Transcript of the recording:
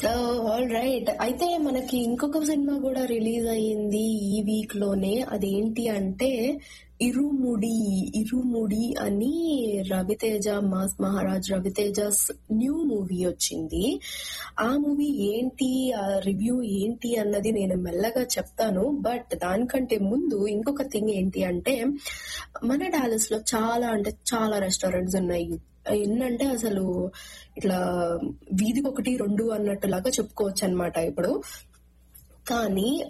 all right అయితే మనకి ఇంకొక సినిమా కూడా రిలీజ్ అయ్యింది ఈ వీక్ లోనే అదేంటి అంటే ఇరుముడి ఇరుముడి అని Ravi Teja mass Maharaj Ravi Teja new movie వచ్చింది ఆ మూవీ ఏంటి ఆ రివ్యూ ఏంటి అన్నది నేను మెల్లగా చెప్తాను బట్ దానికంటే ముందు ఇంకొక థింగ్ ఏంటి అంటే మన డాలస్ లో చాలా అంటే చాలా రెస్టారెంట్స్ ఉన్నాయి ఎన్నంటే అసలు ఇట్లా వీధికి ఒకటి రెండు అన్నట్టులాగా చెప్పుకోవచ్చు అనమాట ఇప్పుడు కానీ